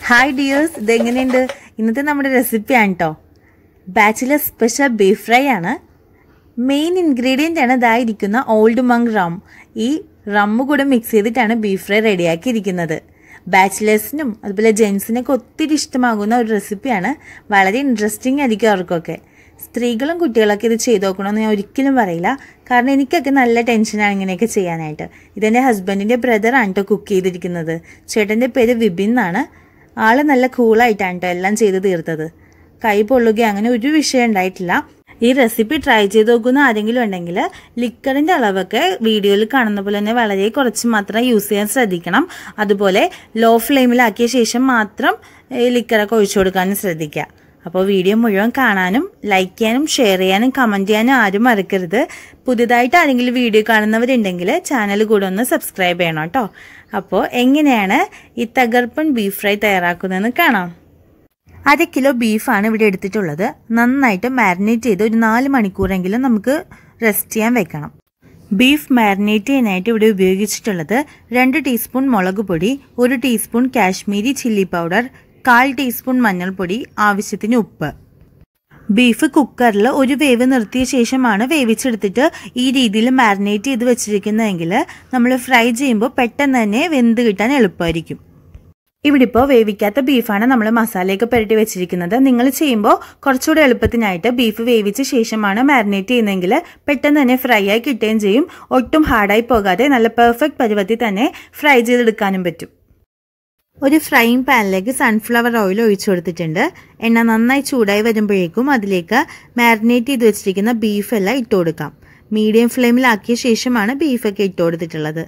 hi dears ഇതെങ്ങനെയുണ്ട് ഇന്നത്തെ നമ്മുടെ റെസിപ്പിയാണ് കേട്ടോ ബാച്ചിലർ സ്പെഷ്യൽ ബീഫ് ഫ്രൈ ആണ് മെയിൻ ഇൻഗ്രീഡിയൻ്റ് ആണ് ഇതായിരിക്കുന്ന ഓൾഡ് മങ് റം ഈ റമ്മ് കൂടെ മിക്സ് ചെയ്തിട്ടാണ് ബീഫ് ഫ്രൈ റെഡിയാക്കിയിരിക്കുന്നത് ബാച്ചിലേഴ്സിനും അതുപോലെ ജെൻസിനൊക്കെ ഒത്തിരി ഇഷ്ടമാകുന്ന ഒരു റെസിപ്പിയാണ് വളരെ ഇൻട്രസ്റ്റിംഗ് ആയിരിക്കും അവർക്കൊക്കെ സ്ത്രീകളും കുട്ടികളൊക്കെ ഇത് ചെയ്ത് നോക്കണമെന്ന് ഞാൻ ഒരിക്കലും പറയില്ല കാരണം എനിക്കൊക്കെ നല്ല ടെൻഷനാണ് ഇങ്ങനെയൊക്കെ ചെയ്യാനായിട്ട് ഇതെൻ്റെ ഹസ്ബൻഡിൻ്റെ ബ്രദറാണ് കേട്ടോ കുക്ക് ചെയ്തിരിക്കുന്നത് ചേട്ടൻ്റെ പേര് വിപിൻ എന്നാണ് ആൾ നല്ല കൂളായിട്ടാണ് കേട്ടോ എല്ലാം ചെയ്ത് തീർത്തത് കൈ പൊള്ളുക അങ്ങനെ ഒരു വിഷയം ഉണ്ടായിട്ടില്ല ഈ റെസിപ്പി ട്രൈ ചെയ്ത് നോക്കുന്ന ആരെങ്കിലും ഉണ്ടെങ്കിൽ ലിക്കറിൻ്റെ അളവൊക്കെ വീഡിയോയിൽ കാണുന്ന പോലെ തന്നെ വളരെ കുറച്ച് മാത്രം യൂസ് ചെയ്യാൻ ശ്രദ്ധിക്കണം അതുപോലെ ലോ ഫ്ലെയിമിലാക്കിയ ശേഷം മാത്രം ഈ ലിക്കറൊക്കെ ഒഴിച്ചു കൊടുക്കാനും ശ്രദ്ധിക്കുക അപ്പോൾ വീഡിയോ മുഴുവൻ കാണാനും ലൈക്ക് ചെയ്യാനും ഷെയർ ചെയ്യാനും കമൻറ്റ് ചെയ്യാനും ആരും മറക്കരുത് പുതുതായിട്ട് ആരെങ്കിലും വീഡിയോ കാണുന്നവരുണ്ടെങ്കിൽ ചാനൽ കൂടെ ഒന്ന് സബ്സ്ക്രൈബ് ചെയ്യണം കേട്ടോ അപ്പോൾ എങ്ങനെയാണ് ഈ തകർപ്പൻ ബീഫ് ഫ്രൈ തയ്യാറാക്കുന്നതെന്ന് കാണാം അര കിലോ ബീഫാണ് ഇവിടെ എടുത്തിട്ടുള്ളത് നന്നായിട്ട് മാരിനേറ്റ് ചെയ്ത് ഒരു നാല് മണിക്കൂറെങ്കിലും നമുക്ക് റെസ്റ്റ് ചെയ്യാൻ വെക്കണം ബീഫ് മാരിനേറ്റ് ചെയ്യാനായിട്ട് ഇവിടെ ഉപയോഗിച്ചിട്ടുള്ളത് രണ്ട് ടീസ്പൂൺ മുളക് പൊടി ഒരു ടീസ്പൂൺ കാശ്മീരി ചില്ലി പൗഡർ കാൽ ടീസ്പൂൺ മഞ്ഞൾപ്പൊടി ആവശ്യത്തിന് ഉപ്പ് ബീഫ് കുക്കറിൽ ഒരു വേവ് നിർത്തിയ ശേഷമാണ് വേവിച്ചെടുത്തിട്ട് ഈ രീതിയിൽ മാരിനേറ്റ് ചെയ്ത് വെച്ചിരിക്കുന്നതെങ്കിൽ നമ്മൾ ഫ്രൈ ചെയ്യുമ്പോൾ പെട്ടെന്ന് തന്നെ വെന്ത് കിട്ടാൻ എളുപ്പമായിരിക്കും ഇവിടെ ഇപ്പോൾ വേവിക്കാത്ത ബീഫാണ് നമ്മൾ മസാലയൊക്കെ പുരട്ടി വെച്ചിരിക്കുന്നത് നിങ്ങൾ ചെയ്യുമ്പോൾ കുറച്ചുകൂടെ എളുപ്പത്തിനായിട്ട് ബീഫ് വേവിച്ച ശേഷമാണ് മാരിനേറ്റ് ചെയ്യുന്നതെങ്കിൽ പെട്ടെന്ന് തന്നെ ഫ്രൈ ആയി കിട്ടുകയും ചെയ്യും ഒട്ടും ഹാർഡായി പോകാതെ നല്ല പെർഫെക്റ്റ് പരുവത്തിൽ തന്നെ ഫ്രൈ ചെയ്തെടുക്കാനും പറ്റും ഒരു ഫ്രൈയിങ് പാനിലേക്ക് സൺഫ്ലവർ ഓയിൽ ഒഴിച്ചു കൊടുത്തിട്ടുണ്ട് എണ്ണ നന്നായി ചൂടായി വരുമ്പോഴേക്കും അതിലേക്ക് മാരിനേറ്റ് ചെയ്ത് വെച്ചിരിക്കുന്ന ബീഫെല്ലാം ഇട്ട് കൊടുക്കാം മീഡിയം ഫ്ലെയിമിലാക്കിയ ശേഷമാണ് ബീഫൊക്കെ ഇട്ട് കൊടുത്തിട്ടുള്ളത്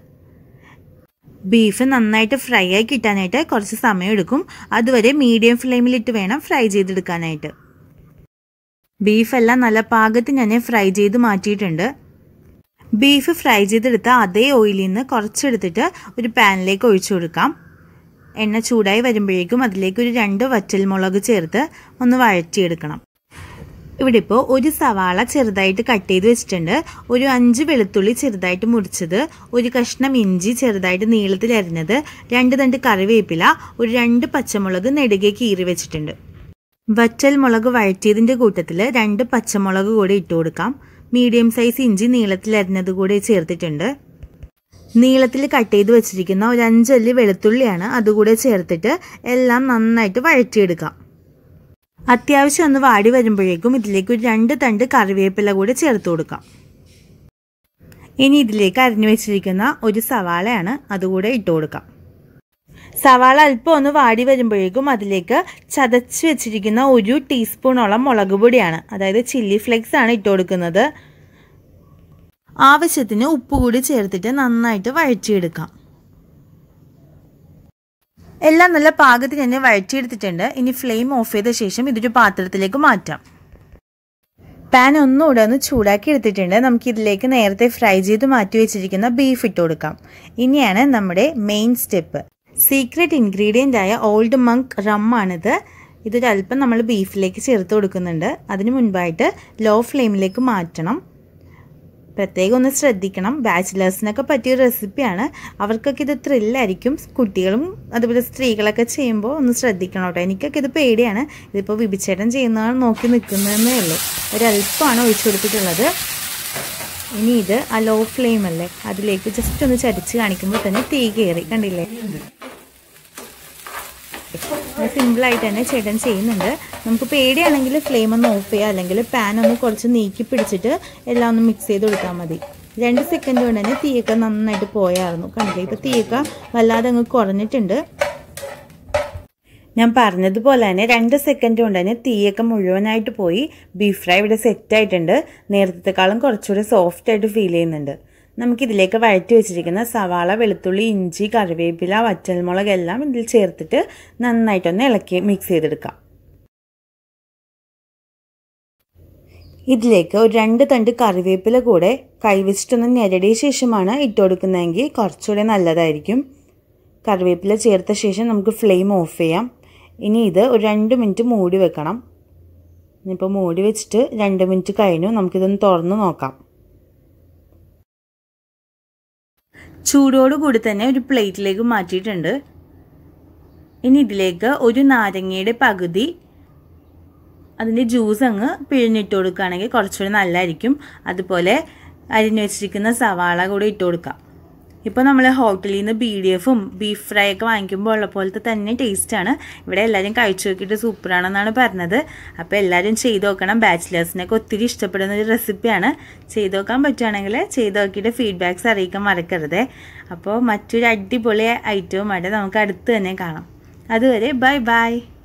ബീഫ് നന്നായിട്ട് ഫ്രൈ ആയി കിട്ടാനായിട്ട് കുറച്ച് സമയം എടുക്കും അതുവരെ മീഡിയം ഫ്ലെയിമിലിട്ട് വേണം ഫ്രൈ ചെയ്തെടുക്കാനായിട്ട് ബീഫെല്ലാം നല്ല പാകത്തിന് തന്നെ ഫ്രൈ ചെയ്ത് മാറ്റിയിട്ടുണ്ട് ബീഫ് ഫ്രൈ ചെയ്തെടുത്ത അതേ ഓയിലിൽ നിന്ന് കുറച്ചെടുത്തിട്ട് ഒരു പാനിലേക്ക് ഒഴിച്ചു കൊടുക്കാം എണ്ണ ചൂടായി വരുമ്പോഴേക്കും അതിലേക്ക് ഒരു രണ്ട് വറ്റൽമുളക് ചേർത്ത് ഒന്ന് വഴറ്റിയെടുക്കണം ഇവിടെ ഇപ്പോൾ ഒരു സവാള ചെറുതായിട്ട് കട്ട് ചെയ്ത് വെച്ചിട്ടുണ്ട് ഒരു അഞ്ച് വെളുത്തുള്ളി ചെറുതായിട്ട് മുറിച്ചത് ഒരു കഷ്ണം ഇഞ്ചി ചെറുതായിട്ട് നീളത്തിൽ അരിഞ്ഞത് രണ്ട് തണ്ട് കറിവേപ്പില ഒരു രണ്ട് പച്ചമുളക് നെടുകെ കീറി വെച്ചിട്ടുണ്ട് വറ്റൽ മുളക് വഴറ്റിയതിൻ്റെ കൂട്ടത്തിൽ രണ്ട് പച്ചമുളക് കൂടെ ഇട്ട് കൊടുക്കാം മീഡിയം സൈസ് ഇഞ്ചി നീളത്തിൽ അരിഞ്ഞത് കൂടെ ചേർത്തിട്ടുണ്ട് നീളത്തിൽ കട്ട് ചെയ്ത് വെച്ചിരിക്കുന്ന ഒരു അഞ്ചല്ലി വെളുത്തുള്ളിയാണ് അതുകൂടെ ചേർത്തിട്ട് എല്ലാം നന്നായിട്ട് വഴറ്റിയെടുക്കാം അത്യാവശ്യം ഒന്ന് വാടി വരുമ്പോഴേക്കും ഇതിലേക്ക് ഒരു രണ്ട് തണ്ട് കറിവേപ്പില കൂടി ചേർത്ത് കൊടുക്കാം ഇനി ഇതിലേക്ക് അരിഞ്ഞു വെച്ചിരിക്കുന്ന ഒരു സവാളയാണ് അതുകൂടെ ഇട്ട് കൊടുക്കാം സവാള അല്പം ഒന്ന് വാടി വരുമ്പോഴേക്കും അതിലേക്ക് ചതച്ച് വെച്ചിരിക്കുന്ന ഒരു ടീസ്പൂണോളം മുളക് പൊടിയാണ് അതായത് ചില്ലി ഫ്ലെക്സ് ആണ് ഇട്ട് കൊടുക്കുന്നത് ആവശ്യത്തിന് ഉപ്പ് കൂടി ചേർത്തിട്ട് നന്നായിട്ട് വഴറ്റിയെടുക്കാം എല്ലാം നല്ല പാകത്തിന് തന്നെ വഴറ്റിയെടുത്തിട്ടുണ്ട് ഇനി ഫ്ലെയിം ഓഫ് ചെയ്ത ശേഷം ഇതൊരു പാത്രത്തിലേക്ക് മാറ്റാം പാൻ ഒന്നുകൂടെ ഒന്ന് ചൂടാക്കി എടുത്തിട്ടുണ്ട് നമുക്ക് ഇതിലേക്ക് നേരത്തെ ഫ്രൈ ചെയ്ത് മാറ്റി വെച്ചിരിക്കുന്ന ബീഫ് ഇട്ട് കൊടുക്കാം ഇനിയാണ് നമ്മുടെ മെയിൻ സ്റ്റെപ്പ് സീക്രട്ട് ഇൻഗ്രീഡിയൻ്റ് ആയ ഓൾഡ് മങ്ക് റമ്മാണിത് ഇതൊരല്പം നമ്മൾ ബീഫിലേക്ക് ചേർത്ത് കൊടുക്കുന്നുണ്ട് അതിന് മുൻപായിട്ട് ലോ ഫ്ലെയിമിലേക്ക് മാറ്റണം പ്രത്യേകം ഒന്ന് ശ്രദ്ധിക്കണം ബാച്ചിലേഴ്സിനൊക്കെ പറ്റിയ റെസിപ്പിയാണ് അവർക്കൊക്കെ ഇത് ത്രില്ലായിരിക്കും കുട്ടികളും അതുപോലെ സ്ത്രീകളൊക്കെ ചെയ്യുമ്പോൾ ഒന്ന് ശ്രദ്ധിക്കണം കേട്ടോ എനിക്കൊക്കെ ഇത് പേടിയാണ് ഇതിപ്പോൾ വിഭിച്ചേട്ടൻ ചെയ്യുന്നതാണ് നോക്കി നിൽക്കുന്നതെന്നേ ഉള്ളൂ ഒരല്പമാണ് ഒഴിച്ചു കൊടുത്തിട്ടുള്ളത് ഇനി ഇത് ആ ലോ ഫ്ലെയിം അല്ലേ അതിലേക്ക് ജസ്റ്റ് ഒന്ന് ചരിച്ച് കാണിക്കുമ്പോൾ തന്നെ തീ കയറി കണ്ടില്ലേ സിമ്പിളായിട്ട് തന്നെ ചേട്ടൻ ചെയ്യുന്നുണ്ട് നമുക്ക് പേടിയാണെങ്കിൽ ഫ്ലെയിം ഒന്ന് ഓഫ് ചെയ്യുക അല്ലെങ്കിൽ പാൻ ഒന്ന് കുറച്ച് നീക്കി പിടിച്ചിട്ട് എല്ലാം ഒന്ന് മിക്സ് ചെയ്ത് കൊടുത്താൽ മതി രണ്ട് സെക്കൻഡ് കൊണ്ട് തന്നെ തീയൊക്കെ നന്നായിട്ട് പോയായിരുന്നു കണ്ടില്ലേ ഇപ്പോൾ തീയൊക്കെ വല്ലാതെ അങ്ങ് കുറഞ്ഞിട്ടുണ്ട് ഞാൻ പറഞ്ഞതുപോലെ തന്നെ രണ്ട് സെക്കൻഡ് കൊണ്ട് തന്നെ തീയൊക്കെ മുഴുവനായിട്ട് പോയി ബീഫ് ഫ്രൈ ഇവിടെ സെറ്റായിട്ടുണ്ട് നേരത്തെക്കാളും കുറച്ചുകൂടി സോഫ്റ്റ് ആയിട്ട് ഫീൽ ചെയ്യുന്നുണ്ട് നമുക്കിതിലേക്ക് വഴറ്റി വെച്ചിരിക്കുന്ന സവാള വെളുത്തുള്ളി ഇഞ്ചി കറിവേപ്പില വറ്റൽമുളക് എല്ലാം ഇതിൽ ചേർത്തിട്ട് നന്നായിട്ടൊന്ന് ഇളക്കി മിക്സ് ചെയ്തെടുക്കാം ഇതിലേക്ക് ഒരു രണ്ട് തണ്ട് കറിവേപ്പില കൂടെ കൈവച്ചിട്ടൊന്ന് ഞെരടിയ ശേഷമാണ് ഇട്ട് കൊടുക്കുന്നതെങ്കിൽ കുറച്ചുകൂടെ നല്ലതായിരിക്കും കറിവേപ്പില ചേർത്ത ശേഷം നമുക്ക് ഫ്ലെയിം ഓഫ് ചെയ്യാം ഇനി ഇത് ഒരു രണ്ട് മിനിറ്റ് മൂടി വെക്കണം ഇനിയിപ്പോൾ മൂടി വെച്ചിട്ട് രണ്ട് മിനിറ്റ് കഴിഞ്ഞു നമുക്കിതൊന്ന് തുറന്ന് നോക്കാം ചൂടോടുകൂടി തന്നെ ഒരു പ്ലേറ്റിലേക്ക് മാറ്റിയിട്ടുണ്ട് ഇനി ഇതിലേക്ക് ഒരു നാരങ്ങയുടെ പകുതി അതിൻ്റെ ജ്യൂസ് അങ്ങ് പിഴിഞ്ഞിട്ട് കൊടുക്കുകയാണെങ്കിൽ കുറച്ചുകൂടി നല്ലതായിരിക്കും അതുപോലെ അരിഞ്ഞു വെച്ചിരിക്കുന്ന സവാള കൂടി ഇട്ട് കൊടുക്കാം ഇപ്പോൾ നമ്മൾ ഹോട്ടലിൽ നിന്ന് ബി ഡി എഫും ബീഫ് ഫ്രൈ ഒക്കെ വാങ്ങിക്കുമ്പോൾ ഉള്ള പോലത്തെ തന്നെ ടേസ്റ്റാണ് ഇവിടെ എല്ലാവരും കഴിച്ചു നോക്കിയിട്ട് സൂപ്പറാണെന്നാണ് പറഞ്ഞത് അപ്പോൾ എല്ലാവരും ചെയ്ത് നോക്കണം ബാച്ചിലേഴ്സിനൊക്കെ ഒത്തിരി ഇഷ്ടപ്പെടുന്ന ഒരു റെസിപ്പിയാണ് ചെയ്ത് നോക്കാൻ പറ്റുകയാണെങ്കിൽ ചെയ്ത് നോക്കിയിട്ട് ഫീഡ്ബാക്ക്സ് അറിയിക്കാൻ മറക്കരുത് അപ്പോൾ മറ്റൊരു അടിപൊളി ഐറ്റവുമായിട്ട് നമുക്ക് അടുത്ത് തന്നെ കാണാം അതുവരെ ബൈ ബൈ